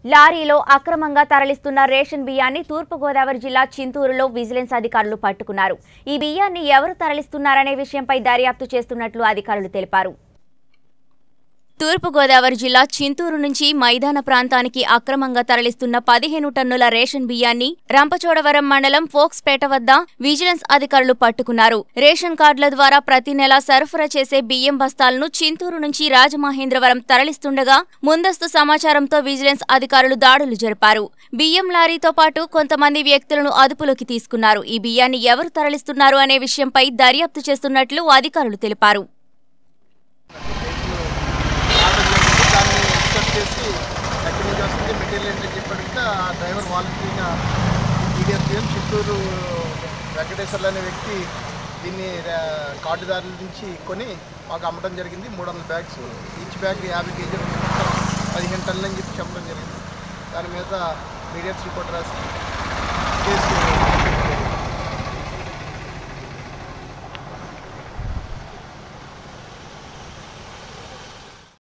లారీలో అక్రమంగా తరలిస్తున్న రేషన్ బియ్యాన్ని తూర్పుగోదావరి జిల్లా చింతూరులో విజిలెన్స్ అధికారులు పట్టుకున్నారు ఈ బియ్యాన్ని ఎవరు తరలిస్తున్నారనే విషయంపై దర్యాప్తు చేస్తున్నట్లు అధికారులు తెలిపారు తూర్పుగోదావరి జిల్లా చింతూరు నుంచి మైదాన ప్రాంతానికి అక్రమంగా తరలిస్తున్న పదిహేను టన్నుల రేషన్ బియ్యాన్ని రంపచోడవరం మండలం ఫోక్స్పేట వద్ద విజిలెన్స్ అధికారులు పట్టుకున్నారు రేషన్ కార్డుల ద్వారా ప్రతి నెల సరఫరా చేసే బియ్యం బస్తాలను చింతూరు నుంచి రాజమహేంద్రవరం తరలిస్తుండగా ముందస్తు సమాచారంతో విజిలెన్స్ అధికారులు దాడులు జరిపారు బియ్యం లారీతో పాటు కొంతమంది వ్యక్తులను అదుపులోకి తీసుకున్నారు ఈ బియ్యాన్ని ఎవరు తరలిస్తున్నారు అనే విషయంపై దర్యాప్తు చేస్తున్నట్లు అధికారులు తెలిపారు ఆర్డర్ జరిగింది దాన్ని ఎక్సెప్ట్ చేసి ఎక్కడి నుంచి వస్తుంది మెటీరియల్ ఏంటని చెప్పి అడిగితే ఆ డ్రైవర్ వాలంటీర్గా టీడీఎస్పీఎం చిత్తూరు వెంకటేశ్వర్లు అనే వ్యక్తి దీన్ని ఆ, కార్డుదారుల నుంచి కొని మాకు అమ్మడం జరిగింది మూడు వందల బ్యాగ్స్ ఈచ్ బ్యాగ్ యాభై కేజీలు మొత్తం పదిహేను టన్నులు అని చెప్పి చెప్పడం జరిగింది దాని మీద మీడియట్స్ రిపోర్ట్ రాసి కేసు